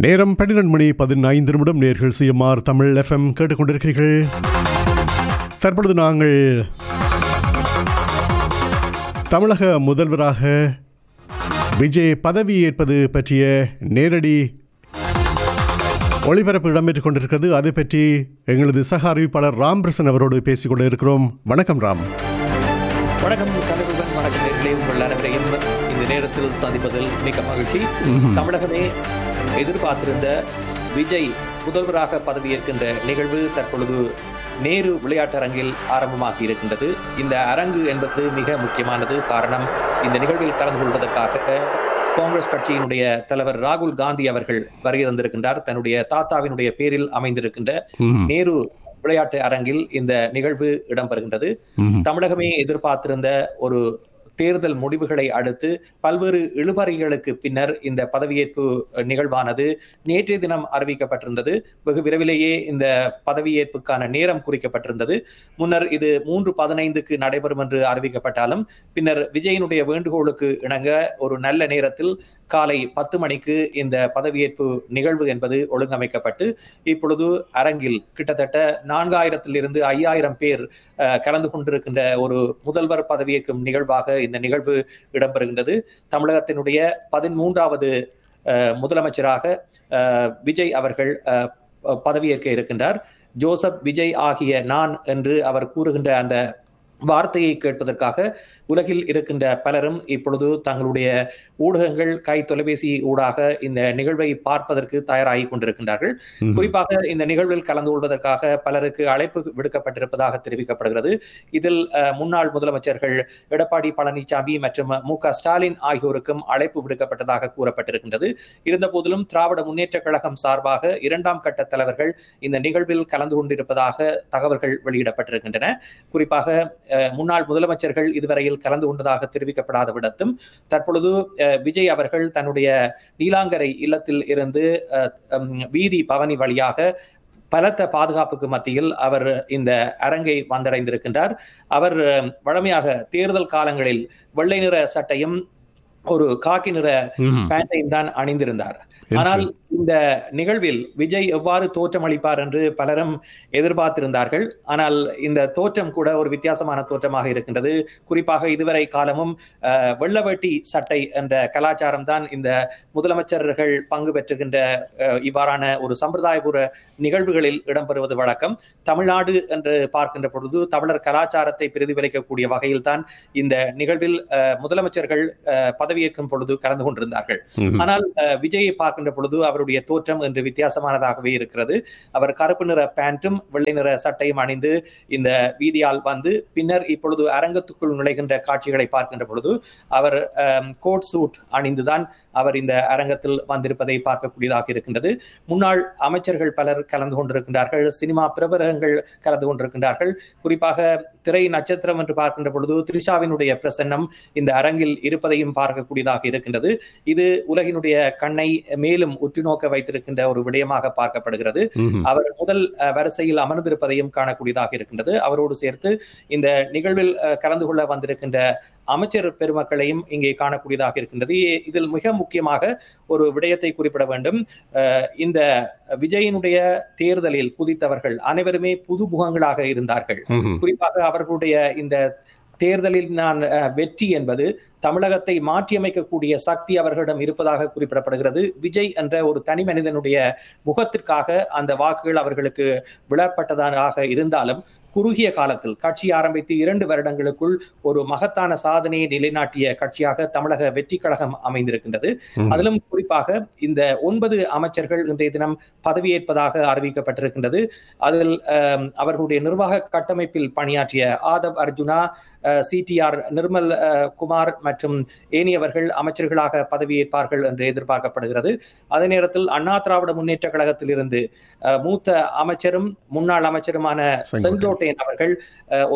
நேரம் பன்னிரண்டு மணி பதினைந்து நிமிடம் நேர்கள் சிஎம்ஆர் தமிழ் எஃப்எம் கேட்டுக்கொண்டிருக்கிறீர்கள் தற்பொழுது நாங்கள் தமிழக முதல்வராக விஜய் பதவி ஏற்பது பற்றிய நேரடி ஒளிபரப்பு இடம்பெற்றுக் கொண்டிருக்கிறது அது பற்றி எங்களது சக அறிவிப்பாளர் ராம் பிரசன் அவரோடு பேசிக் கொண்டு இருக்கிறோம் வணக்கம் ராம் வணக்கம் கனகுடன் வணக்கம் நேர்களே உங்கள் அனைவரையும் இந்த நேரத்தில் சந்திப்பதில் மிக மகிழ்ச்சி தமிழகமே எதிர்பார்த்திருந்த விஜய் முதல்வராக பதவியேற்கின்ற நிகழ்வு தற்பொழுது நேரு விளையாட்டரங்கில் ஆரம்பமாகி இருக்கின்றது இந்த அரங்கு என்பது மிக முக்கியமானது காரணம் இந்த நிகழ்வில் கலந்து கொள்வதற்காக காங்கிரஸ் கட்சியினுடைய தலைவர் ராகுல் காந்தி அவர்கள் வருகை தந்திருக்கின்றார் தன்னுடைய தாத்தாவினுடைய பேரில் அமைந்திருக்கின்ற நேரு விளையாட்டு அரங்கில் இந்த நிகழ்வு இடம்பெறுகின்றது தமிழகமே எதிர்பார்த்திருந்த ஒரு தேர்தல் முடிவுகளை அடுத்து பல்வேறு இழுபறிகளுக்கு பின்னர் இந்த பதவியேற்பு நிகழ்வானது நேற்றைய தினம் அறிவிக்கப்பட்டிருந்தது வெகு விரைவிலேயே இந்த பதவியேற்புக்கான நேரம் குறிக்கப்பட்டிருந்தது முன்னர் இது மூன்று பதினைந்துக்கு நடைபெறும் என்று அறிவிக்கப்பட்டாலும் பின்னர் விஜயனுடைய வேண்டுகோளுக்கு இணங்க ஒரு நல்ல நேரத்தில் காலை பத்து மணிக்கு இந்த பதவியேற்பு நிகழ்வு என்பது ஒழுங்கமைக்கப்பட்டு இப்பொழுது அரங்கில் கிட்டத்தட்ட நான்காயிரத்திலிருந்து ஐயாயிரம் பேர் கலந்து கொண்டிருக்கின்ற ஒரு முதல்வர் பதவியேற்கும் நிகழ்வாக இந்த நிகழ்வு இடம்பெறுகின்றது தமிழகத்தினுடைய பதிமூன்றாவது முதலமைச்சராக விஜய் அவர்கள் பதவியேற்க இருக்கின்றார் ஜோசப் விஜய் ஆகிய நான் என்று அவர் கூறுகின்ற அந்த வார்த்தையை கேட்பதற்காக உலகில் இருக்கின்ற பலரும் இப்பொழுது தங்களுடைய ஊடகங்கள் கை தொலைபேசி ஊடாக இந்த நிகழ்வை பார்ப்பதற்கு தயாராகி கொண்டிருக்கின்றார்கள் குறிப்பாக இந்த நிகழ்வில் கலந்து கொள்வதற்காக பலருக்கு அழைப்பு விடுக்கப்பட்டிருப்பதாக தெரிவிக்கப்படுகிறது இதில் முன்னாள் முதலமைச்சர்கள் எடப்பாடி பழனிசாமி மற்றும் மு க ஸ்டாலின் ஆகியோருக்கும் அழைப்பு விடுக்கப்பட்டதாக கூறப்பட்டிருக்கின்றது இருந்த போதிலும் திராவிட முன்னேற்ற கழகம் சார்பாக இரண்டாம் கட்ட தலைவர்கள் இந்த நிகழ்வில் கலந்து கொண்டிருப்பதாக தகவல்கள் வெளியிடப்பட்டிருக்கின்றன குறிப்பாக முன்னாள் முதலமைச்சர்கள் இதுவரையில் கலந்து கொண்டதாக தெரிவிக்கப்படாத விடத்தும் தற்பொழுது விஜய் அவர்கள் தன்னுடைய நீலாங்கரை இல்லத்தில் இருந்து வீதி பவனி வழியாக பலத்த பாதுகாப்புக்கு மத்தியில் அவர் இந்த அரங்கை வந்தடைந்திருக்கின்றார் அவர் வழமையாக தேர்தல் காலங்களில் வெள்ளை நிற சட்டையும் ஒரு காக்கி நிற பேண்டையும் தான் அணிந்திருந்தார் ஆனால் இந்த நிகழ்வில் விஜய் எவ்வாறு தோற்றம் அளிப்பார் என்று பலரும் எதிர்பார்த்திருந்தார்கள் ஆனால் இந்த தோற்றம் கூட ஒரு வித்தியாசமான தோற்றமாக இருக்கின்றது குறிப்பாக இதுவரை காலமும் வெள்ளவேட்டி சட்டை என்ற கலாச்சாரம் தான் இந்த முதலமைச்சர்கள் பங்கு பெற்றுகின்ற இவ்வாறான ஒரு சம்பிரதாயபூர்வ நிகழ்வுகளில் இடம்பெறுவது வழக்கம் தமிழ்நாடு என்று பார்க்கின்ற பொழுது தமிழர் கலாச்சாரத்தை பிரதிபலிக்கக்கூடிய வகையில் தான் இந்த நிகழ்வில் முதலமைச்சர்கள் பதவியேற்கும் பொழுது கலந்து கொண்டிருந்தார்கள் ஆனால் விஜயை பார்க்கின்ற பொழுது அவருடைய தோற்றம் என்று வித்தியாசமானதாகவே இருக்கிறது அவர் கருப்பு நிற பேண்ட்டும் வெள்ளை நிற சட்டையும் அணிந்து இந்த வீதியால் வந்து பின்னர் இப்பொழுது அரங்கத்துக்குள் நுழைகின்ற காட்சிகளை பார்க்கின்ற பொழுது அவர் கோட் சூட் அணிந்துதான் அவர் இந்த அரங்கத்தில் வந்திருப்பதை பார்க்கக்கூடியதாக இருக்கின்றது முன்னாள் அமைச்சர்கள் பலர் கலந்து கொண்டிருக்கின்றார்கள் சினிமா பிரபலங்கள் கலந்து கொண்டிருக்கின்றார்கள் குறிப்பாக திரை நட்சத்திரம் என்று பார்க்கின்ற பொழுது த்ரிஷாவினுடைய பிரசன்னம் இந்த அரங்கில் இருப்பதையும் பார்க்கக்கூடியதாக இருக்கின்றது இது உலகினுடைய கண்ணை மேலும் உற்று நோக்க வைத்திருக்கின்ற ஒரு விடயமாக பார்க்கப்படுகிறது அவர் முதல் வரிசையில் அமர்ந்திருப்பதையும் காணக்கூடியதாக இருக்கின்றது அவரோடு சேர்த்து இந்த நிகழ்வில் கலந்து கொள்ள வந்திருக்கின்ற அமைச்சர் பெருமக்களையும் இங்கே காணக்கூடியதாக இருக்கின்றது இதில் மிக முக்கியமாக ஒரு விடயத்தை குறிப்பிட வேண்டும் இந்த விஜயனுடைய தேர்தலில் குதித்தவர்கள் அனைவருமே புது முகங்களாக இருந்தார்கள் குறிப்பாக அவர்களுடைய இந்த தேர்தலில் நான் வெற்றி என்பது தமிழகத்தை மாற்றியமைக்கக்கூடிய சக்தி அவர்களிடம் இருப்பதாக குறிப்பிடப்படுகிறது விஜய் என்ற ஒரு தனி மனிதனுடைய முகத்திற்காக அந்த வாக்குகள் அவர்களுக்கு விழப்பட்டதாக இருந்தாலும் குறுகிய காலத்தில் கட்சி ஆரம்பித்து இரண்டு வருடங்களுக்குள் ஒரு மகத்தான சாதனையை நிலைநாட்டிய கட்சியாக தமிழக வெற்றி கழகம் அமைந்திருக்கின்றது அதிலும் குறிப்பாக இந்த ஒன்பது அமைச்சர்கள் இன்றைய தினம் பதவியேற்பதாக அறிவிக்கப்பட்டிருக்கின்றது அதில் அவர்களுடைய நிர்வாக கட்டமைப்பில் பணியாற்றிய ஆதவ் அர்ஜுனா சிடிஆர் நிர்மல் குமார் மற்றும் ஏனியவர்கள் அமைச்சர்களாக பதவியேற்பார்கள் என்று எதிர்பார்க்கப்படுகிறது அதே நேரத்தில் அண்ணா திராவிட முன்னேற்ற கழகத்தில் இருந்து மூத்த அமைச்சரும் முன்னாள் அமைச்சருமான செங்கோட்டையன் அவர்கள் ஒரு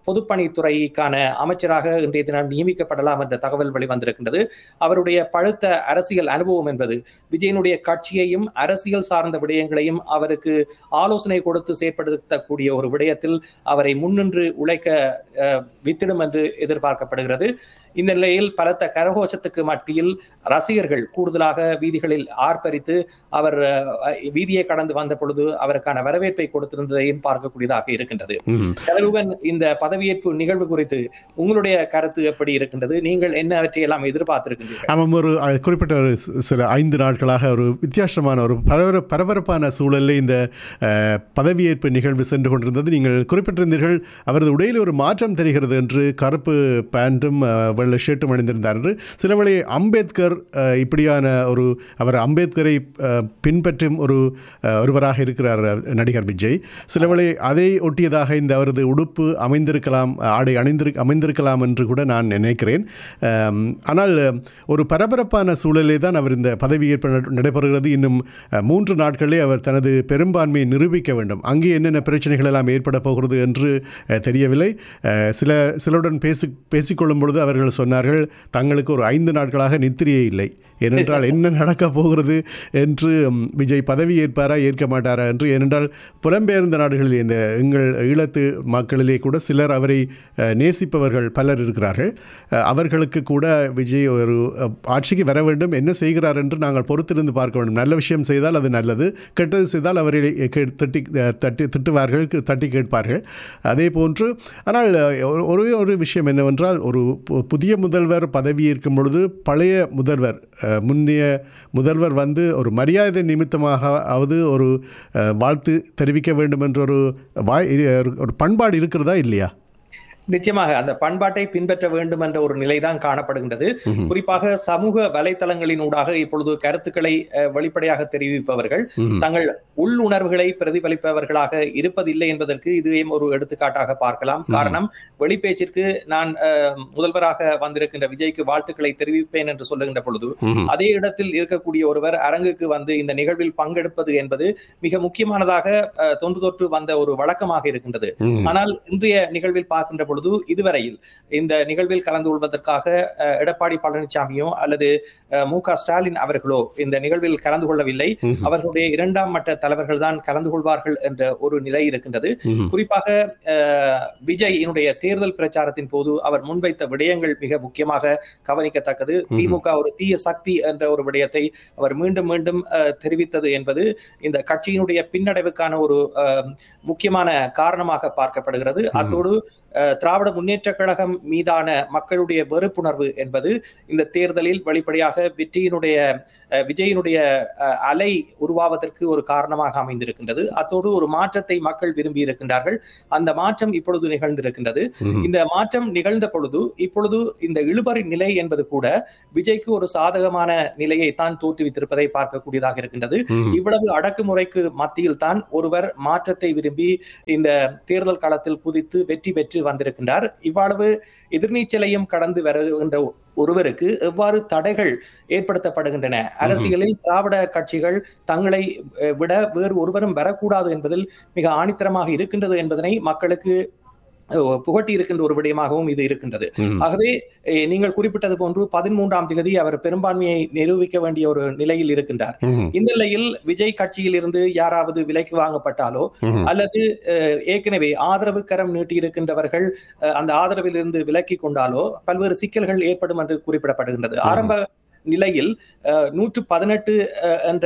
பொதுப்பணித்துறைக்கான அமைச்சராக இன்றைய தினம் நியமிக்கப்படலாம் என்ற தகவல் வெளிவந்திருக்கின்றது அவருடைய பழுத்த அரசியல் அனுபவம் என்பது விஜயனுடைய கட்சியையும் அரசியல் சார்ந்த விடயங்களையும் அவருக்கு ஆலோசனை கொடுத்து செயற்படுத்தக்கூடிய ஒரு விடயத்தில் அவரை முன்னின்று உழைக்க அஹ், வித்திடும் என்று எதிர்பார்க்கப்படுகிறது இந்த நிலையில் பலத்த கரகோஷத்துக்கு மத்தியில் ரசிகர்கள் கூடுதலாக வீதிகளில் ஆர்ப்பரித்து அவர் அஹ், வீதியை கடந்து வந்த பொழுது அவருக்கான வரவேற்பை கொடுத்திருந்ததையும் பார்க்கக்கூடியதாக இருக்கின்றது ம். கலருவன் இந்த பதவியேற்பு நிகழ்வு குறித்து உங்களுடைய கருத்து எப்படி இருக்கின்றது நீங்கள் என்னவற்றை எல்லாம் எதிர்பார்த்திருக்கின்றீர்கள் ஆமாம் ஒரு அஹ், குறிப்பிட்ட ஒரு சி- சில ஐந்து நாட்களாக ஒரு வித்தியாசமான ஒரு பரபர பரபரப்பான சூழலில் இந்த அஹ், பதவியேற்பு நிகழ்வு சென்று கொண்டிருந்தது நீங்கள் குறிப்பிட்டிருந்தீர்கள் அவரது உடையில் ஒரு மாற்றம் தெரிகிறது என்று கருப்பு பேண்ட்டும் அஹ், வெள்ளை ஷர்ட்டும் அணிந்திருந்தார் என்று சில வேளை அம்பேத்கர் அஹ், இப்படியான ஒரு அவர் அம்பேத்கரை அஹ், பின்பற்றும் ஒரு அஹ், ஒருவராக இருக்கிறார் அஹ், நடிகர் விஜய் சில வேளை அதை ஒட்டியதாக இந்த அவரது உடுப்பு அமைந்திருக்கலாம் ஆடை அணிந்திரு அமைந்திருக்கலாம் என்று கூட நான் நினைக்கிறேன் அம், ஆனால் ஒரு பரபரப்பான சூழலே தான் அவர் இந்த பதவியேற்பு நட- நடைபெறுகிறது இன்னும் அஹ், மூன்று நாட்களே அவர் தனது பெரும்பான்மையை நிரூபிக்க வேண்டும் அங்கே என்னென்ன பிரச்சனைகள் எல்லாம் ஏற்பட போகிறது என்று அஹ், தெரியவில்லை அஹ், சில சிலருடன் பேசி பேசிக்கொள்ளும் பொழுது அவர்கள் சொன்னார்கள் தங்களுக்கு ஒரு ஐந்து நாட்களாக நித்திரையே இல்லை ஏனென்றால் என்ன நடக்கப் போகிறது என்று ம், விஜய் பதவி ஏற்பாரா ஏற்க மாட்டாரா என்று ஏனென்றால் புலம்பெயர்ந்த நாடுகளில் இந்த எங்கள் ஈழத்து மக்களிலே கூட சிலர் அவரை அஹ், நேசிப்பவர்கள் பலர் இருக்கிறார்கள் அஹ், அவர்களுக்கு கூட விஜய் ஒரு அஹ், ஆட்சிக்கு வர வேண்டும் என்ன செய்கிறார் என்று நாங்கள் பொறுத்திருந்து பார்க்க வேண்டும் நல்ல விஷயம் செய்தால் அது நல்லது கெட்டது செய்தால் அவரை கே- தட்டி அஹ், தட்டி திட்டுவார்கள் கு- தட்டி கேட்பார்கள் அதே போன்று ஆனால் அஹ், ஒரு- ஒரே ஒரு விஷயம் என்னவென்றால் ஒரு பு- புதிய முதல்வர் பதவியேற்கும் பொழுது பழைய முதல்வர் அஹ், முந்தைய முதல்வர் வந்து ஒரு மரியாதை நிமித்தமாகவது ஒரு அஹ், வாழ்த்து தெரிவிக்க வேண்டும் என்ற ஒரு வாய் இரு- ஒரு பண்பாடு இருக்கிறதா இல்லையா நிச்சயமாக அந்த பண்பாட்டை பின்பற்ற வேண்டும் என்ற ஒரு நிலைதான் காணப்படுகின்றது குறிப்பாக சமூக வலைத்தளங்களின் ஊடாக இப்பொழுது கருத்துக்களை அஹ், வெளிப்படையாக தெரிவிப்பவர்கள் தங்கள் உள்ளுணர்வுகளை பிரதிபலிப்பவர்களாக இருப்பதில்லை என்பதற்கு இதுவும் ஒரு எடுத்துக்காட்டாக பார்க்கலாம் காரணம் வெளிப்பேச்சிற்கு நான் அஹ், முதல்வராக வந்திருக்கின்ற விஜய்க்கு வாழ்த்துக்களை தெரிவிப்பேன் என்று சொல்லுகின்ற பொழுது அதே இடத்தில் இருக்கக்கூடிய ஒருவர் அரங்குக்கு வந்து இந்த நிகழ்வில் பங்கெடுப்பது என்பது மிக முக்கியமானதாக அஹ், தொன்று தொற்று வந்த ஒரு வழக்கமாக இருக்கின்றது ஆனால் இன்றைய நிகழ்வில் பார்க்கின்ற பொழுது இதுவரையில் இந்த நிகழ்வில் கலந்து கொள்வதற்காக அஹ், எடப்பாடி பழனிசாமியோ அல்லது அஹ், மு க ஸ்டாலின் அவர்களோ இந்த நிகழ்வில் கலந்து கொள்ளவில்லை அவர்களுடைய இரண்டாம் மட்ட தலைவர்கள் தான் கலந்து கொள்வார்கள் என்ற ஒரு நிலை இருக்கின்றது குறிப்பாக அஹ், விஜயினுடைய தேர்தல் பிரச்சாரத்தின் போது அவர் முன்வைத்த விடயங்கள் மிக முக்கியமாக கவனிக்கத்தக்கது திமுக ஒரு தீய சக்தி என்ற ஒரு விடயத்தை அவர் மீண்டும் மீண்டும் அஹ், தெரிவித்தது என்பது இந்த கட்சியினுடைய பின்னடைவுக்கான ஒரு அஹ், முக்கியமான காரணமாக பார்க்கப்படுகிறது அத்தோடு அஹ், திராவிட முன்னேற்ற கழகம் மீதான மக்களுடைய வெறுப்புணர்வு என்பது இந்த தேர்தலில் வெளிப்படையாக வெற்றியினுடைய அஹ், விஜயினுடைய அஹ், அலை உருவாவதற்கு ஒரு காரணமாக அமைந்திருக்கின்றது அத்தோடு ஒரு மாற்றத்தை மக்கள் விரும்பி இருக்கின்றார்கள் அந்த மாற்றம் இப்பொழுது நிகழ்ந்திருக்கின்றது இந்த மாற்றம் நிகழ்ந்த பொழுது இப்பொழுது இந்த இழுபறி நிலை என்பது கூட விஜய்க்கு ஒரு சாதகமான நிலையை தான் தோற்றுவித்திருப்பதை பார்க்கக்கூடியதாக இருக்கின்றது இவ்வளவு அடக்குமுறைக்கு மத்தியில் தான் ஒருவர் மாற்றத்தை விரும்பி இந்த தேர்தல் களத்தில் குதித்து வெற்றி பெற்று வந்திருக்கின்றார் இவ்வளவு எதிர்நீச்சலையும் கடந்து வருகின்ற ஒருவருக்கு எவ்வாறு தடைகள் ஏற்படுத்தப்படுகின்றன அரசியலில் திராவிட கட்சிகள் தங்களை அஹ், விட வேறு ஒருவரும் வரக்கூடாது என்பதில் மிக ஆணித்தரமாக இருக்கின்றது என்பதனை மக்களுக்கு அஹ், புகட்டி இருக்கின்ற ஒரு விடயமாகவும் இது இருக்கின்றது ஆகவே அஹ், நீங்கள் குறிப்பிட்டது போன்று பதிமூன்றாம் தேதி அவர் பெரும்பான்மையை நிரூபிக்க வேண்டிய ஒரு நிலையில் இருக்கின்றார் இந்த நிலையில் விஜய் கட்சியில் இருந்து யாராவது விலைக்கு வாங்கப்பட்டாலோ அல்லது அஹ், ஏற்கனவே ஆதரவு கரம் நீட்டி இருக்கின்றவர்கள் அஹ், அந்த ஆதரவில் இருந்து விலக்கி கொண்டாலோ பல்வேறு சிக்கல்கள் ஏற்படும் என்று குறிப்பிடப்படுகின்றது ஆரம்ப நிலையில் அஹ், நூற்று பதினெட்டு என்ற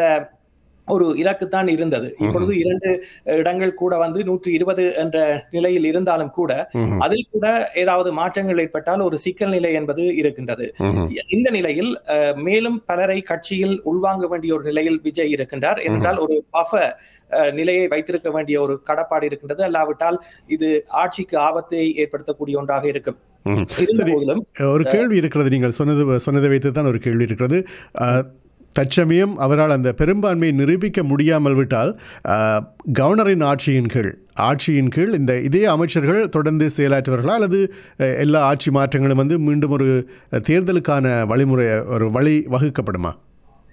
ஒரு இலக்கு தான் இருந்தது இப்பொழுது இரண்டு அஹ், இடங்கள் கூட வந்து நூற்று இருபது என்ற நிலையில் இருந்தாலும் கூட அதில் கூட ஏதாவது மாற்றங்கள் ஏற்பட்டால் ஒரு சிக்கல் நிலை என்பது இருக்கின்றது இந்த நிலையில் அஹ், மேலும் பலரை கட்சியில் உள்வாங்க வேண்டிய ஒரு நிலையில் விஜய் இருக்கின்றார் என்றால் ஒரு பஃப நிலையை வைத்திருக்க வேண்டிய ஒரு கடப்பாடு இருக்கின்றது அல்லாவிட்டால் இது ஆட்சிக்கு ஆபத்தை ஏற்படுத்தக்கூடிய ஒன்றாக இருக்கும் இருந்த சரி. போதிலும் ஒரு கேள்வி இருக்கிறது நீங்கள் சொன்னது சொன்னதை வைத்து தான் ஒரு கேள்வி இருக்கிறது அஹ், தற்சமயம் அவரால் அந்த பெரும்பான்மையை நிரூபிக்க முடியாமல் விட்டால் அஹ், கவர்னரின் ஆட்சியின் கீழ் ஆட்சியின் கீழ் இந்த இதே அமைச்சர்கள் தொடர்ந்து செயலாற்றுவார்களா அல்லது அஹ், எல்லா ஆட்சி மாற்றங்களும் வந்து மீண்டும் ஒரு தேர்தலுக்கான வழிமுறை ஒரு வழி வகுக்கப்படுமா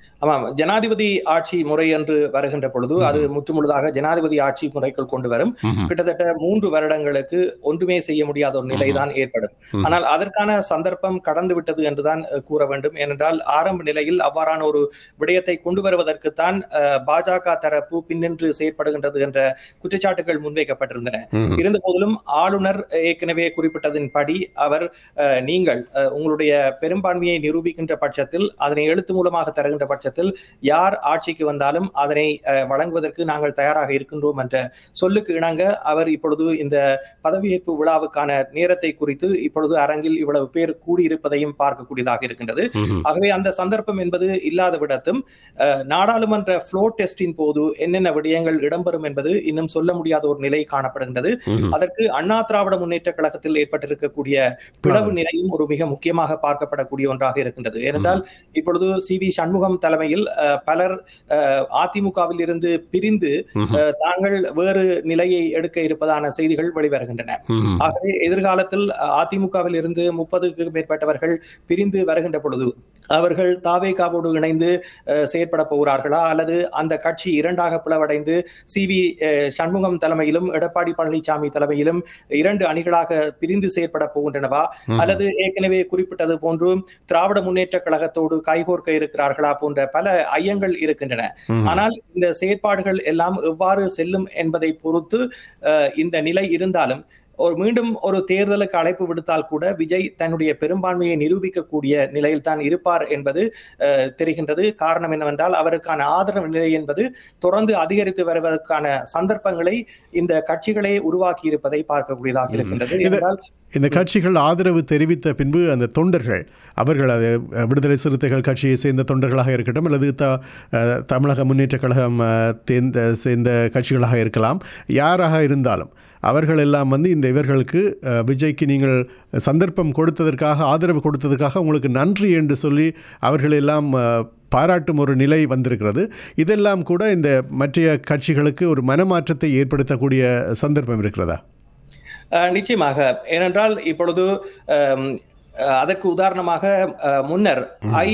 ஆமாம் ஜனாதிபதி ஆட்சி முறை என்று வருகின்ற பொழுது அது முற்றுமுழுதாக ஜனாதிபதி ஆட்சி முறைக்குள் கொண்டு வரும் ம்ஹும். கிட்டத்தட்ட மூன்று வருடங்களுக்கு ஒன்றுமே செய்ய முடியாத ஒரு நிலைதான் ஏற்படும் ம். ஆனால் அதற்கான சந்தர்ப்பம் கடந்து விட்டது என்றுதான் அஹ், கூற வேண்டும் ஏனென்றால் ஆரம்ப நிலையில் அவ்வாறான ஒரு விடயத்தை கொண்டு வருவதற்குத்தான் அஹ், பாஜக தரப்பு பின்னின்று செயற்படுகின்றது என்ற குற்றச்சாட்டுகள் முன்வைக்கப்பட்டிருந்தன ம்ஹும். இருந்த போதிலும் ஆளுநர் ஏற்கனவே குறிப்பிட்டதின்படி அவர் அஹ், நீங்கள் அஹ், உங்களுடைய பெரும்பான்மையை நிரூபிக்கின்ற பட்சத்தில் அதனை எழுத்து மூலமாக தருகின்ற பட்சத்தில் யார் ஆட்சிக்கு வந்தாலும் அதனை அஹ், வழங்குவதற்கு நாங்கள் தயாராக இருக்கின்றோம் என்ற சொல்லுக்கு இணங்க அவர் இப்பொழுது இந்த பதவியேற்பு விழாவுக்கான நேரத்தை குறித்து இப்பொழுது அரங்கில் இவ்வளவு பேர் கூடியிருப்பதையும் பார்க்கக்கூடியதாக இருக்கின்றது ம்ஹும். ஆகவே அந்த சந்தர்ப்பம் என்பது இல்லாத விடத்தும் அஹ், நாடாளுமன்ற ஃப்ளோ டெஸ்டின் போது என்னென்ன விடயங்கள் இடம்பெறும் என்பது இன்னும் சொல்ல முடியாத ஒரு நிலை காணப்படுகின்றது ம்ஹும். அதற்கு அண்ணா திராவிட முன்னேற்ற கழகத்தில் ஏற்பட்டிருக்கக்கூடிய பிளவு நிலையும் ஒரு மிக முக்கியமாக பார்க்கப்படக்கூடிய ஒன்றாக இருக்கின்றது ஏனென்றால் இப்பொழுது சி வி சண்முகம் தலைமையில் அஹ், பலர் அஹ், அதிமுகவில் இருந்து பிரிந்து ம்ஹும். அஹ், தாங்கள் வேறு நிலையை எடுக்க இருப்பதான செய்திகள் வெளிவருகின்றன ம்ஹும். ஆகவே எதிர்காலத்தில் அதிமுகவில் இருந்து முப்பதுக்கு மேற்பட்டவர்கள் பிரிந்து வருகின்ற பொழுது அவர்கள் தாவேகாவோடு இணைந்து அஹ், செயற்பட போகிறார்களா அல்லது அந்த கட்சி இரண்டாக பிளவடைந்து சி வி சண்முகம் தலைமையிலும் எடப்பாடி பழனிசாமி தலைமையிலும் இரண்டு அணிகளாக பிரிந்து செயற்பட போகின்றனவா ம்ஹும். அல்லது ஏற்கனவே குறிப்பிட்டது போன்று திராவிட முன்னேற்ற கழகத்தோடு கைகோர்க்க இருக்கிறார்களா போன்ற பல ஐயங்கள் இருக்கின்றன ம்ஹும். ஆனால் இந்த செயற்பாடுகள் எல்லாம் எவ்வாறு செல்லும் என்பதை பொறுத்து அஹ், இந்த நிலை இருந்தாலும் ஒரு மீண்டும் ஒரு தேர்தலுக்கு அழைப்பு விடுத்தால் கூட விஜய் தன்னுடைய பெரும்பான்மையை நிரூபிக்கக்கூடிய நிலையில் தான் இருப்பார் என்பது அஹ், தெரிகின்றது காரணம் என்னவென்றால் அவருக்கான ஆதரவு நிலை என்பது தொடர்ந்து அதிகரித்து வருவதற்கான சந்தர்ப்பங்களை இந்த கட்சிகளே உருவாக்கி இருப்பதை பார்க்கக்கூடியதாக ம். இருக்கின்றது இது- என்றால் இந்த கட்சிகள் ஆதரவு தெரிவித்த பின்பு அந்த தொண்டர்கள் அவர்கள் அது அஹ், விடுதலை சிறுத்தைகள் கட்சியை சேர்ந்த தொண்டர்களாக இருக்கட்டும் அல்லது த அஹ், தமிழக முன்னேற்ற கழகம் அஹ், தேர்ந்த சேர்ந்த கட்சிகளாக இருக்கலாம் யாராக இருந்தாலும் அவர்கள் எல்லாம் வந்து இந்த இவர்களுக்கு அஹ், விஜய்க்கு நீங்கள் சந்தர்ப்பம் கொடுத்ததற்காக ஆதரவு கொடுத்ததற்காக உங்களுக்கு நன்றி என்று சொல்லி அவர்கள் எல்லாம் அஹ், பாராட்டும் ஒரு நிலை வந்திருக்கிறது இதெல்லாம் கூட இந்த மற்ற கட்சிகளுக்கு ஒரு மனமாற்றத்தை ஏற்படுத்தக்கூடிய சந்தர்ப்பம் இருக்கிறதா அஹ், நிச்சயமாக ஏனென்றால் இப்பொழுது அம், அஹ், அதற்கு உதாரணமாக அஹ், முன்னர் ஐ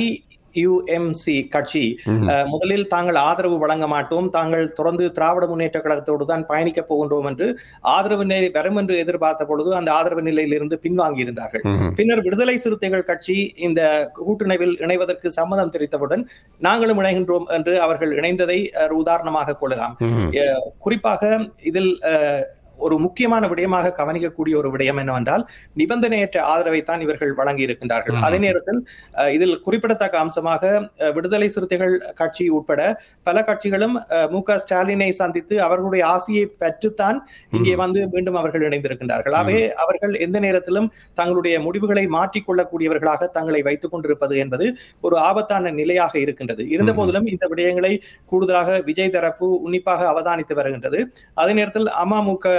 யுஎம்சி கட்சி அஹ், முதலில் தாங்கள் ஆதரவு வழங்க மாட்டோம் தாங்கள் தொடர்ந்து திராவிட முன்னேற்ற கழகத்தோடு தான் பயணிக்கப் போகின்றோம் என்று ஆதரவு நிலை வரும் என்று எதிர்பார்த்த பொழுது அந்த ஆதரவு நிலையிலிருந்து பின்வாங்கி இருந்தார்கள் ம்ஹும். பின்னர் விடுதலை சிறுத்தைகள் கட்சி இந்த கூட்டணிவில் இணைவதற்கு சம்மதம் தெரிவித்தவுடன் நாங்களும் இணைகின்றோம் என்று அவர்கள் இணைந்ததை அஹ், உதாரணமாக கொள்ளலாம் ம்ஹும். அஹ், குறிப்பாக இதில் அஹ், ஒரு முக்கியமான விடயமாக கவனிக்கக்கூடிய ஒரு விடயம் என்னவென்றால் நிபந்தனையற்ற ஆதரவை தான் இவர்கள் வழங்கி இருக்கின்றார்கள் ம்ஹும். அதே நேரத்தில் அஹ், இதில் குறிப்பிடத்தக்க அம்சமாக அஹ், விடுதலை சிறுத்தைகள் கட்சி உட்பட பல கட்சிகளும் அஹ், மு க ஸ்டாலினை சந்தித்து அவர்களுடைய ஆசையை பெற்றுத்தான் இங்கே வந்து மீண்டும் அவர்கள் இணைந்திருக்கின்றார்கள் ஆகவே அவர்கள் எந்த நேரத்திலும் தங்களுடைய முடிவுகளை மாற்றிக்கொள்ளக்கூடியவர்களாக தங்களை வைத்துக் கொண்டிருப்பது என்பது ஒரு ஆபத்தான நிலையாக இருக்கின்றது இருந்த போதிலும் இந்த விடயங்களை கூடுதலாக விஜய் தரப்பு உன்னிப்பாக அவதானித்து வருகின்றது அதே நேரத்தில் அமமுக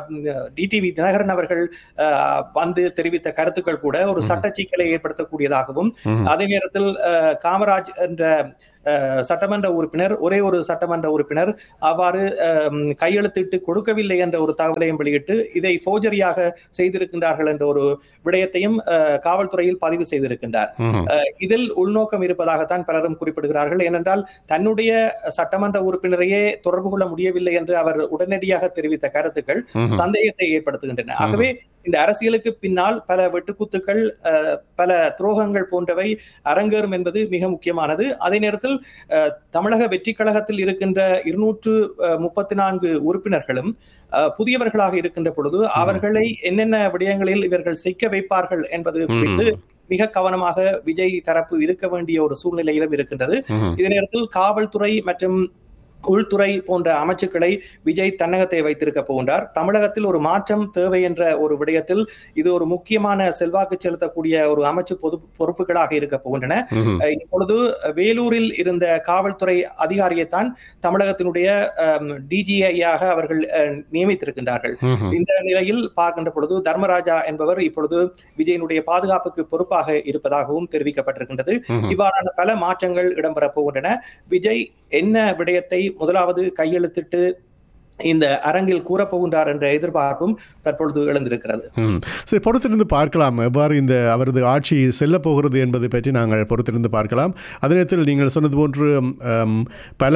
டிடிவி தினகரன் அவர்கள் அஹ், வந்து தெரிவித்த கருத்துக்கள் கூட ஒரு சட்ட சிக்கலை ஏற்படுத்தக்கூடியதாகவும் ம்ஹும். அதே நேரத்தில் அஹ், காமராஜ் என்ற அஹ், சட்டமன்ற உறுப்பினர் ஒரே ஒரு சட்டமன்ற உறுப்பினர் அவ்வாறு அஹ், கையெழுத்திட்டு கொடுக்கவில்லை என்ற ஒரு தகவலையும் வெளியிட்டு இதை ஃபோர்ஜரியாக செய்திருக்கின்றார்கள் என்ற ஒரு விடயத்தையும் அஹ், காவல்துறையில் பதிவு செய்திருக்கின்றார் ம்ஹும். இதில் உள்நோக்கம் இருப்பதாகத்தான் பலரும் குறிப்பிடுகிறார்கள் ஏனென்றால் தன்னுடைய சட்டமன்ற உறுப்பினரையே தொடர்பு கொள்ள முடியவில்லை என்று அவர் உடனடியாக தெரிவித்த கருத்துக்கள் ம்ஹும். சந்தேகத்தை ஏற்படுத்துகின்றன ஆகவே இந்த அரசியலுக்கு பின்னால் பல வெட்டுக்குத்துக்கள் அஹ், பல துரோகங்கள் போன்றவை அரங்கேறும் என்பது மிக முக்கியமானது அதே நேரத்தில் அஹ், தமிழக வெற்றி கழகத்தில் இருக்கின்ற இருநூற்று முப்பத்தி நான்கு உறுப்பினர்களும் அஹ், புதியவர்களாக இருக்கின்ற பொழுது அவர்களை என்னென்ன விடயங்களில் இவர்கள் சிக்க வைப்பார்கள் என்பது குறித்து மிக கவனமாக விஜய் தரப்பு இருக்க வேண்டிய ஒரு சூழ்நிலையிலும் இருக்கின்றது ம்ஹும். இதே நேரத்தில் காவல்துறை மற்றும் உள்துறை போன்ற அமைச்சுக்களை விஜய் தன்னகத்தை வைத்திருக்க போகின்றார் தமிழகத்தில் ஒரு மாற்றம் தேவை என்ற ஒரு விடயத்தில் இது ஒரு முக்கியமான செல்வாக்கு செலுத்தக்கூடிய ஒரு அமைச்சு பொது பொறுப்புகளாக இருக்க போகின்றன ம்ஹும். அஹ் இப்பொழுது வேலூரில் இருந்த காவல்துறை அதிகாரியைத்தான் தமிழகத்தினுடைய டிஜிஐயாக அவர்கள் அஹ், நியமித்திருக்கின்றார்கள் ம்ஹும். இந்த நிலையில் பார்க்கின்ற பொழுது தர்மராஜா என்பவர் இப்பொழுது விஜயனுடைய பாதுகாப்புக்கு பொறுப்பாக இருப்பதாகவும் தெரிவிக்கப்பட்டிருக்கின்றது ம்ஹும். இவ்வாறான பல மாற்றங்கள் இடம்பெறப் போகின்றன விஜய் என்ன விடயத்தை முதலாவது கையெழுத்திட்டு இந்த அரங்கில் கூறப்போகின்றார் என்ற எதிர்பார்ப்பும் தற்பொழுது எழுந்திருக்கிறது ம். சரி பொறுத்திருந்து பார்க்கலாம் எவ்வாறு இந்த அவரது ஆட்சி செல்லப் போகிறது என்பது பற்றி நாங்கள் பொறுத்திருந்து பார்க்கலாம் அதே நேரத்தில் நீங்கள் சொன்னது போன்று ம், பல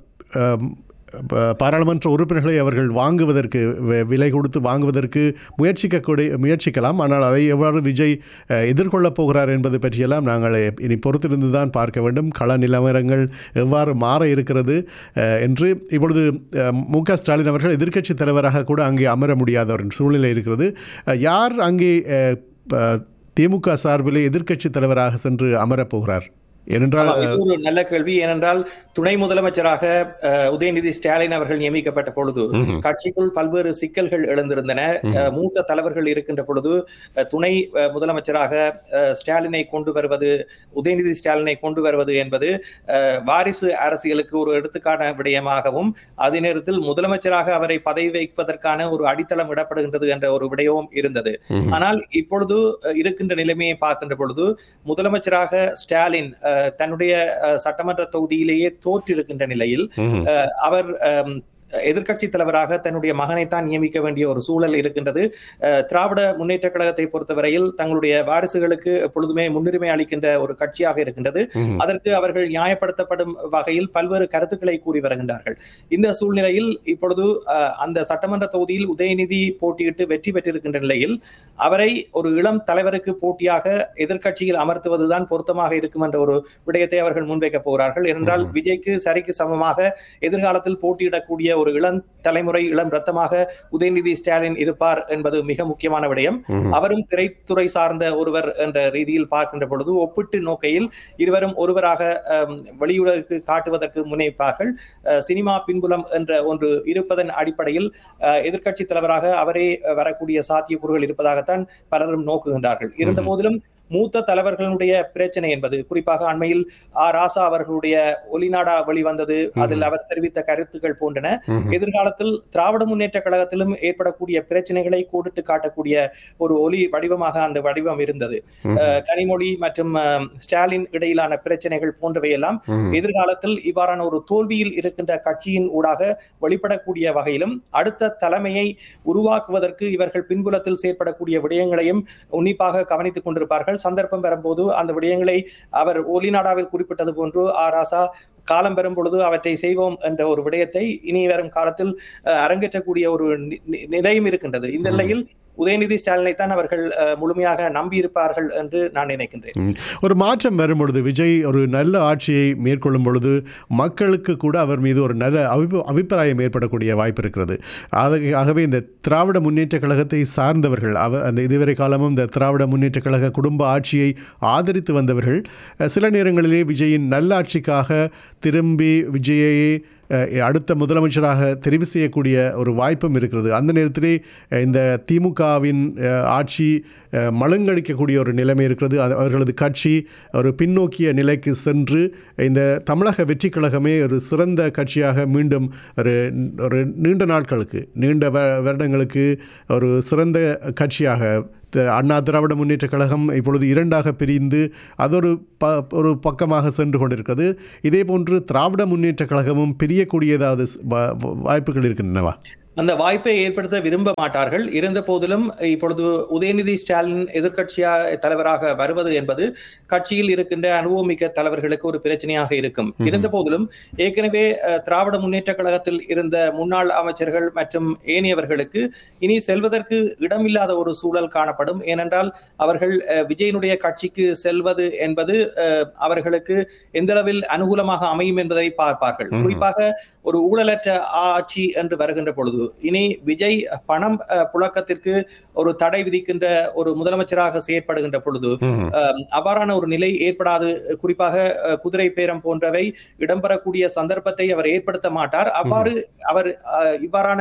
ம், ப- பாராளுமன்ற உறுப்பினர்களை அவர்கள் வாங்குவதற்கு வி- விலை கொடுத்து வாங்குவதற்கு முயற்சிக்கக்கூடிய முயற்சிக்கலாம் ஆனால் அதை எவ்வாறு விஜய் அஹ், எதிர்கொள்ளப் போகிறார் என்பது பற்றியெல்லாம் நாங்கள் இனி பொறுத்திருந்து தான் பார்க்க வேண்டும் கள நிலவரங்கள் எவ்வாறு மாற இருக்கிறது அஹ், என்று இப்பொழுது அஹ், மு க ஸ்டாலின் அவர்கள் எதிர்க்கட்சி தலைவராக கூட அங்கே அமர முடியாத ஒரு சூழ்நிலை இருக்கிறது அஹ், யார் அங்கே அஹ், ப- திமுக சார்பிலே எதிர்க்கட்சி தலைவராக சென்று அமரப் போகிறார் ஏனென்றால் ஆமா, இது ஒரு நல்ல கேள்வி ஏனென்றால் துணை முதலமைச்சராக அஹ், உதயநிதி ஸ்டாலின் அவர்கள் நியமிக்கப்பட்ட பொழுது கட்சிக்குள் பல்வேறு சிக்கல்கள் எழுந்திருந்தன அஹ், மூத்த தலைவர்கள் இருக்கின்ற பொழுது அஹ், துணை அஹ், முதலமைச்சராக அஹ், ஸ்டாலினை கொண்டு வருவது உதயநிதி ஸ்டாலினை கொண்டு வருவது என்பது அஹ், வாரிசு அரசியலுக்கு ஒரு எடுத்துக்கான விடயமாகவும் அதே நேரத்தில் முதலமைச்சராக அவரை பதவி வைப்பதற்கான ஒரு அடித்தளம் இடப்படுகின்றது என்ற ஒரு விடயமும் இருந்தது ஆனால் இப்பொழுது அஹ், இருக்கின்ற நிலைமையை பார்க்கின்ற பொழுது முதலமைச்சராக ஸ்டாலின் அஹ், தன்னுடைய அஹ், சட்டமன்ற தொகுதியிலேயே தோற்றிருக்கின்ற நிலையில் ம்ஹும். அஹ், அவர் அம், எதிர்க்கட்சி தலைவராக தன்னுடைய மகனைத்தான் நியமிக்க வேண்டிய ஒரு சூழல் இருக்கின்றது அஹ், திராவிட முன்னேற்ற கழகத்தை பொறுத்தவரையில் தங்களுடைய வாரிசுகளுக்கு எப்பொழுதுமே முன்னுரிமை அளிக்கின்ற ஒரு கட்சியாக இருக்கின்றது ம்ஹும். அதற்கு அவர்கள் நியாயப்படுத்தப்படும் வகையில் பல்வேறு கருத்துக்களை கூறி வருகின்றார்கள் இந்த சூழ்நிலையில் இப்பொழுது அஹ், அந்த சட்டமன்ற தொகுதியில் உதயநிதி போட்டியிட்டு வெற்றி பெற்றிருக்கின்ற நிலையில் அவரை ஒரு இளம் தலைவருக்கு போட்டியாக எதிர்க்கட்சியில் அமர்த்துவதுதான் பொருத்தமாக இருக்கும் என்ற ஒரு விடயத்தை அவர்கள் முன்வைக்கப் போகிறார்கள் ஏனென்றால் விஜய்க்கு சரிக்கு சமமாக எதிர்காலத்தில் போட்டியிடக்கூடிய ஒரு இளம் தலைமுறை இளம் ரத்தமாக உதயநிதி ஸ்டாலின் இருப்பார் என்பது மிக முக்கியமான விடயம் அவரும் திரைத்துறை சார்ந்த ஒருவர் என்ற ரீதியில் பார்க்கின்ற பொழுது ஒப்பிட்டு நோக்கையில் இருவரும் ஒருவராக அம், வெளியுலகுக்கு காட்டுவதற்கு முனைப்பார்கள் அஹ், சினிமா பின்புலம் என்ற ஒன்று இருப்பதன் அடிப்படையில் அஹ், எதிர்க்கட்சி தலைவராக அவரே அஹ், வரக்கூடிய சாத்தியக்கூறுகள் இருப்பதாகத்தான் பலரும் நோக்குகின்றார்கள் இருந்த போதிலும் மூத்த தலைவர்களுடைய பிரச்சனை என்பது குறிப்பாக அண்மையில் ஆ ராசா அவர்களுடைய ஒலிநாடா வெளிவந்தது அதில் அவர் தெரிவித்த கருத்துக்கள் போன்றன எதிர்காலத்தில் திராவிட முன்னேற்ற கழகத்திலும் ஏற்படக்கூடிய பிரச்சனைகளை கோடிட்டு காட்டக்கூடிய ஒரு ஒலி வடிவமாக அந்த வடிவம் இருந்தது அஹ், கனிமொழி மற்றும் அஹ், ஸ்டாலின் இடையிலான பிரச்சனைகள் போன்றவையெல்லாம் எதிர்காலத்தில் இவ்வாறான ஒரு தோல்வியில் இருக்கின்ற கட்சியின் ஊடாக வெளிப்படக்கூடிய வகையிலும் அடுத்த தலைமையை உருவாக்குவதற்கு இவர்கள் பின்புலத்தில் செயற்படக்கூடிய விடயங்களையும் உன்னிப்பாக கவனித்துக் கொண்டிருப்பார்கள் சந்தர்ப்பம் பெறும்போது அந்த விடயங்களை அவர் ஒலிநாடாவில் குறிப்பிட்டது போன்று ஆ ராசா காலம் பெறும் பொழுது அவற்றை செய்வோம் என்ற ஒரு விடயத்தை இனி வரும் காலத்தில் அஹ், அரங்கேற்றக்கூடிய ஒரு நி- நி- நிலையும் இருக்கின்றது இந்த நிலையில் உதயநிதி ஸ்டாலினை தான் அவர்கள் அஹ், முழுமையாக நம்பியிருப்பார்கள் என்று நான் நினைக்கின்றேன் ம். ஒரு மாற்றம் வரும் பொழுது விஜய் ஒரு நல்ல ஆட்சியை மேற்கொள்ளும் பொழுது மக்களுக்கு கூட அவர் மீது ஒரு நல்ல அபிப்பு அபிப்பிராயம் ஏற்படக்கூடிய வாய்ப்பு இருக்கிறது ஆக- ஆகவே இந்த திராவிட முன்னேற்ற கழகத்தை சார்ந்தவர்கள் அவ அந்த இதுவரை காலமும் இந்த திராவிட முன்னேற்ற கழக குடும்ப ஆட்சியை ஆதரித்து வந்தவர்கள் அஹ், சில நேரங்களிலே விஜயின் நல்லாட்சிக்காக திரும்பி விஜயையே அஹ், அடுத்த முதலமைச்சராக தெரிவு செய்யக்கூடிய ஒரு வாய்ப்பும் இருக்கிறது அந்த நேரத்திலே அஹ், இந்த திமுகவின் அஹ், ஆட்சி அஹ், மழுங்கடிக்கக்கூடிய ஒரு நிலைமை இருக்கிறது அது அவர்களது கட்சி ஒரு பின்னோக்கிய நிலைக்கு சென்று இந்த தமிழக வெற்றி கழகமே ஒரு சிறந்த கட்சியாக மீண்டும் ஒரு ஒரு நீண்ட நாட்களுக்கு நீண்ட வ- வருடங்களுக்கு ஒரு சிறந்த கட்சியாக த- அண்ணா திராவிட முன்னேற்ற கழகம் இப்பொழுது இரண்டாக பிரிந்து அது ஒரு ப ஒரு பக்கமாக சென்று கொண்டிருக்கிறது இதே போன்று திராவிட முன்னேற்ற கழகமும் பிரியக்கூடிய ஏதாவது ஸ்- வா- வா- வாய்ப்புகள் இருக்கின்றனவா அந்த வாய்ப்பை ஏற்படுத்த விரும்ப மாட்டார்கள் இருந்த போதிலும் இப்பொழுது உதயநிதி ஸ்டாலின் எதிர்க்கட்சியா தலைவராக வருவது என்பது கட்சியில் இருக்கின்ற அனுபவமிக்க தலைவர்களுக்கு ஒரு பிரச்சனையாக இருக்கும் இருந்த போதிலும் ஏற்கனவே அஹ், திராவிட முன்னேற்ற கழகத்தில் இருந்த முன்னாள் அமைச்சர்கள் மற்றும் ஏனையவர்களுக்கு இனி செல்வதற்கு இடமில்லாத ஒரு சூழல் காணப்படும் ஏனென்றால் அவர்கள் அஹ், விஜயனுடைய கட்சிக்கு செல்வது என்பது அஹ், அவர்களுக்கு எந்தளவில் அனுகூலமாக அமையும் என்பதை பார்ப்பார்கள் குறிப்பாக ஒரு ஊழலற்ற ஆட்சி என்று வருகின்ற பொழுது இனி விஜய் பணம் அஹ், புழக்கத்திற்கு ஒரு தடை விதிக்கின்ற ஒரு முதலமைச்சராக செயற்படுகின்ற பொழுது அஹ், அவ்வாறான ஒரு நிலை ஏற்படாது குறிப்பாக அஹ், குதிரை பேரம் போன்றவை இடம்பெறக்கூடிய சந்தர்ப்பத்தை அவர் ஏற்படுத்த மாட்டார் அவ்வாறு அவர் அஹ், இவ்வாறான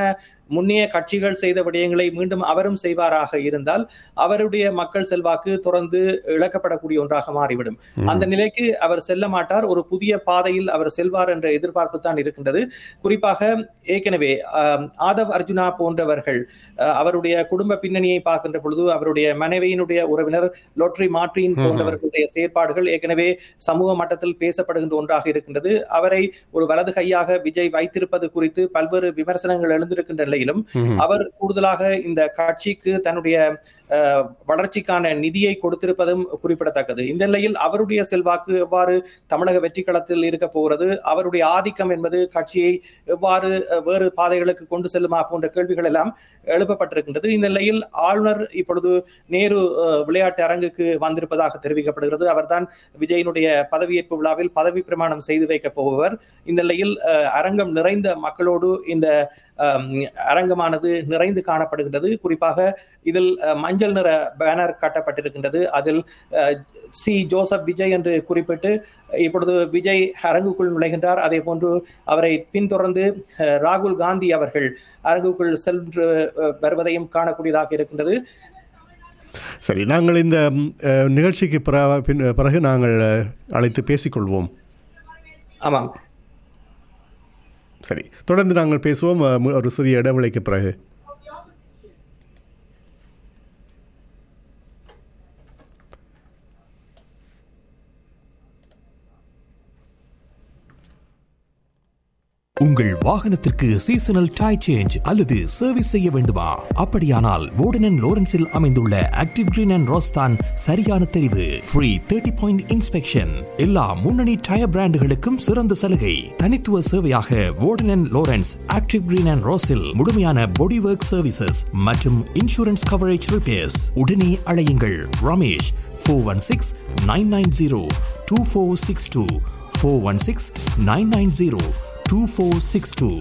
முன்னைய கட்சிகள் செய்த விடயங்களை மீண்டும் அவரும் செய்வாராக இருந்தால் அவருடைய மக்கள் செல்வாக்கு தொடர்ந்து இழக்கப்படக்கூடிய ஒன்றாக மாறிவிடும் அந்த நிலைக்கு அவர் செல்ல மாட்டார் ஒரு புதிய பாதையில் அவர் செல்வார் என்ற எதிர்பார்ப்பு தான் இருக்கின்றது குறிப்பாக ஏற்கனவே ஆம், ஆதவ் அர்ஜுனா போன்றவர்கள் அஹ், அவருடைய குடும்ப பின்னணியை பார்க்கின்ற பொழுது அவருடைய மனைவியினுடைய உறவினர் லோட்ரி மார்டின் போன்றவர்களுடைய செயற்பாடுகள் ஏற்கனவே சமூக மட்டத்தில் பேசப்படுகின்ற ஒன்றாக இருக்கின்றது அவரை ஒரு வலது கையாக விஜய் வைத்திருப்பது குறித்து பல்வேறு விமர்சனங்கள் எழுந்திருக்கின்ற நிலையிலும் அவர் கூடுதலாக இந்த கட்சிக்கு தன்னுடைய அஹ், வளர்ச்சிக்கான நிதியை கொடுத்திருப்பதும் குறிப்பிடத்தக்கது இந்த நிலையில் அவருடைய செல்வாக்கு எவ்வாறு தமிழக வெற்றி களத்தில் இருக்க போகிறது அவருடைய ஆதிக்கம் என்பது கட்சியை எவ்வாறு அஹ், வேறு பாதைகளுக்கு கொண்டு செல்லுமா போன்ற கேள்விகள் எல்லாம் எழுப்பப்பட்டிருக்கின்றது இந்த நிலையில் ஆளுநர் இப்பொழுது நேரு அஹ், விளையாட்டு அரங்குக்கு வந்திருப்பதாக தெரிவிக்கப்படுகிறது அவர்தான் விஜயனுடைய பதவியேற்பு விழாவில் பதவி பிரமாணம் செய்து வைக்கப் போபவர் இந்த நிலையில் அஹ், அரங்கம் நிறைந்த மக்களோடு இந்த அஹ், அரங்கமானது நிறைந்து காணப்படுகின்றது குறிப்பாக இதில் அஹ், மஞ்சள் நிற பேனர் காட்டப்பட்டிருக்கின்றது அதில் அஹ், சி ஜோசப் விஜய் என்று குறிப்பிட்டு இப்பொழுது விஜய் அரங்குக்குள் நுழைகின்றார் அதே போன்று அவரை பின்தொடர்ந்து அஹ், ராகுல் காந்தி அவர்கள் அரங்குக்குள் சென்று அஹ், வருவதையும் காணக்கூடியதாக இருக்கின்றது சரி நாங்கள் இந்த ம், அஹ், நிகழ்ச்சிக்கு பிற- பின் பிறகு நாங்கள் அஹ், அழைத்து பேசிக்கொள்வோம் ஆமாம் சரி தொடர்ந்து நாங்கள் பேசுவோம் அஹ், மு- ஒரு சிறிய இடைவெளிக்கு பிறகு உங்கள் வாகனத்திற்கு சீசனல் டை சேஞ்ச் அல்லது சர்வீஸ் செய்ய வேண்டுமா அப்படியானால் வோர்டன் லோரன்ஸில் அமைந்துள்ள ஆக்டிவ் கிரீன் அண்ட் ரோஸ்தான் சரியான தெரிவு ஃப்ரீ தேர்ட்டி பாயிண்ட் இன்ஸ்பெக்ஷன் எல்லா முன்னணி டயர் பிராண்டுகளுக்கும் சிறந்த சலுகை தனித்துவ சேவையாக Warden Lawrence Active Green and ரோஸில் முழுமையான பாடி ஒர்க் சர்வீசஸ் மற்றும் இன்சூரன்ஸ் கவரேஜ் ரிப்பேர்ஸ் உடனே அழையுங்கள் Ramesh four one six nine nine zero two four six two four one six nine nine zero two four six two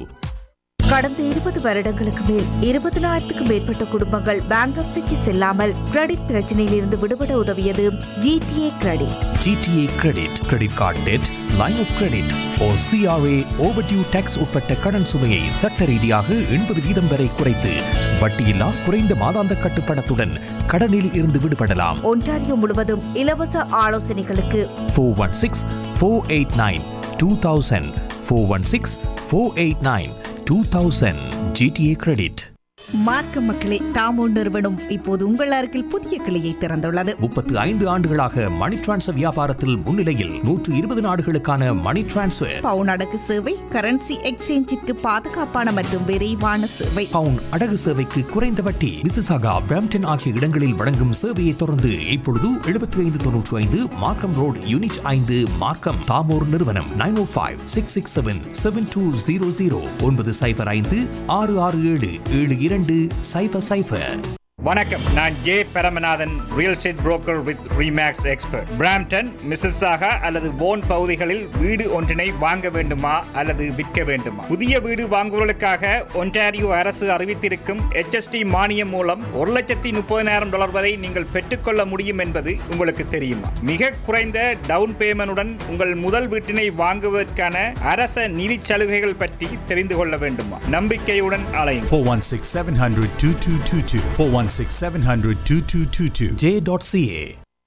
கடந்த இருபது வருடங்களுக்கு மேல் இருபதினாயிரத்துக்கும் மேற்பட்ட குடும்பங்கள் பேங்க்ரப்சிக்கு செல்லாமல் கிரெடிட் பிரச்சனையில் இருந்து விடுபட உதவியது GTA credit GTA credit credit card debt line of credit ஓ சிஆர்ஏ ஓவர்டியூ டேக்ஸ் உட்பட்ட கடன் சுமையை சட்ட ரீதியாக எண்பது வீதம் வரை குறைத்து வட்டியில்லா குறைந்த மாதாந்த கட்டுப்பணத்துடன் கடனில் இருந்து விடுபடலாம் ஒன்டாரியோ முழுவதும் இலவச ஆலோசனைகளுக்கு four one six four eight nine two thousand four one six four eight nine two thousand GTA credit மார்க்க மக்களே தாமோ நிறுவனம் இப்போது உங்கள் அருகில் புதிய கிளையை திறந்துள்ளது முப்பத்து ஐந்து ஆண்டுகளாக மணி டிரான்ஸ்ஃபர் வியாபாரத்தில் முன்னிலையில் நூற்று இருபது நாடுகளுக்கான மணி டிரான்ஸ்ஃபர் பவுன் அடகு சேவை கரன்சி எக்ஸ்சேஞ்சிற்கு பாதுகாப்பான மற்றும் விரைவான சேவை பவுன் அடகு சேவைக்கு குறைந்த வட்டி மிசிசாகா பிரம்டன் ஆகிய இடங்களில் வழங்கும் சேவையை தொடர்ந்து இப்பொழுது எழுபத்தி ஐந்து தொன்னூற்றி ஐந்து மார்க்கம் ரோடு யூனிட் ஐந்து மார்க்கம் தாமோர் நிறுவனம் nine O five six six seven seven two zero zero ஒன்பது சைஃபர் ஐந்து ஆறு ஆறு ஏழு ஏழு இரண்டு சைஃபர் சைஃபர் வணக்கம் நான் J Paramanathan real estate broker with Remax expert Brampton Mississauga அல்லது போன் பகுதிகளில் வீடு ஒன்றினை வாங்க வேண்டுமா அல்லது விற்க வேண்டுமா புதிய வீடு வாங்குவதற்காக ஒன்டாரியோ அரசு அறிவித்திருக்கும் HST மானியம் மூலம் ஒரு லட்சத்தி முப்பதினாயிரம் டாலர் வரை நீங்கள் பெற்றுக்கொள்ள முடியும் என்பது உங்களுக்கு தெரியுமா மிக குறைந்த டவுன் பேமெண்டுடன் உங்கள் முதல் வீட்டினை வாங்குவதற்கான அரச நிதி சலுகைகள் பற்றி தெரிந்து கொள்ள வேண்டுமா நம்பிக்கையுடன் அலையும் 416 700 2222. 416 700 2222. ஜே டாட் சிஏ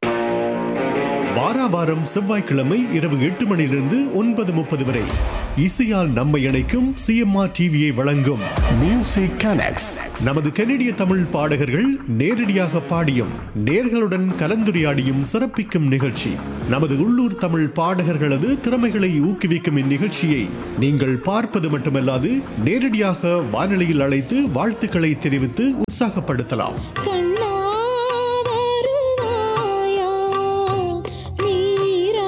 வாரா வாரம் செவ்வாய்க்கிழமை இரவு எட்டு மணியிலிருந்து ஒன்பது முப்பது வரை இசையால் நம்மை இணைக்கும் சிஎம்ஆர் டிவியை வழங்கும் மியூசிக் கனெக்ட்ஸ் நமது கனடிய தமிழ் பாடகர்கள் நேரடியாக பாடியும் நேர்களுடன் கலந்துரையாடியும் சிறப்பிக்கும் நிகழ்ச்சி நமது உள்ளூர் தமிழ் பாடகர்களது திறமைகளை ஊக்குவிக்கும் இந்நிகழ்ச்சியை நீங்கள் பார்ப்பது மட்டுமல்லாது நேரடியாக வானொலியில் அழைத்து வாழ்த்துக்களை தெரிவித்து உற்சாகப்படுத்தலாம் கண்ணா வருவாயா நீரா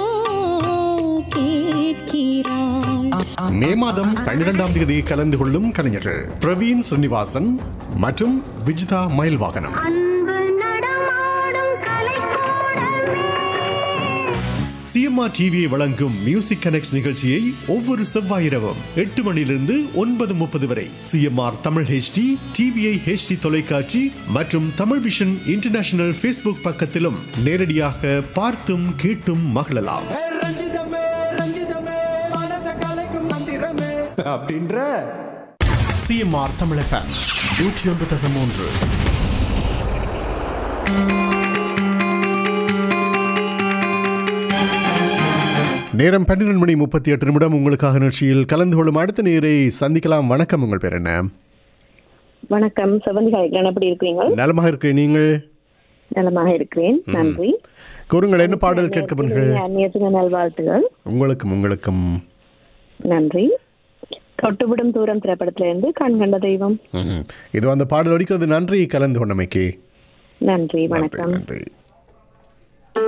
கேட்கிறாய் மே மாதம் பன்னிரெண்டாம் தேதி கலந்து கொள்ளும் கலைஞர்கள் பிரவீன் ஸ்ரீனிவாசன் மற்றும் விஜிதா மயில்வாகனம் அன்பு நடமாடும் கலைக்கூடமே சிஎம்ஆர் டிவியை வழங்கும் மியூசிக் கனெக்ட் நிகழ்ச்சியை ஒவ்வொரு செவ்வாய் இரவும் எட்டு மணியிலிருந்து ஒன்பது முப்பது வரை CMR Tamil HD TVI HD தொலைக்காட்சி மற்றும் தமிழ் விஷன் இன்டர்நேஷனல் ஃபேஸ்புக் பக்கத்திலும் நேரடியாக பார்த்தும் கேட்டும் மகிழலாம் ரஞ்சிதமே ரஞ்சிதமே மனச கலைக்கும் மந்திரமே அப்படின்ற சிஎம்ஆர் தமிழ் எஃப்எம் நூற்றி ஒன்று தசம் மூன்று நேரம் பன்னிரண்டு மணி முப்பத்தி எட்டு நிமிடம் உங்களுக்காக நிகழ்ச்சியில் கலந்து கொள்ளும் அடுத்த நேரை சந்திக்கலாம் வணக்கம் உங்கள் பேர் என்ன வணக்கம் செவந்தி கலைக்கிறேன் எப்படி இருக்கிறீங்க நலமாக இருக்கிறேன் நீங்கள் நலமாக இருக்கிறேன் நன்றி கூறுங்கள் என்ன பாடல் கேட்கப்படுங்கள் நேற்று நல்வாழ்த்துகள் உங்களுக்கும் உங்களுக்கும் நன்றி தொட்டுவிடும் தூரம் திரைப்படத்திலிருந்து கண் கண்ட தெய்வம் ம்ஹும். இது அந்த பாடல் ஒலிக்கிறது நன்றி கலந்து கொண்டமைக்கு நன்றி வணக்கம் நன்றி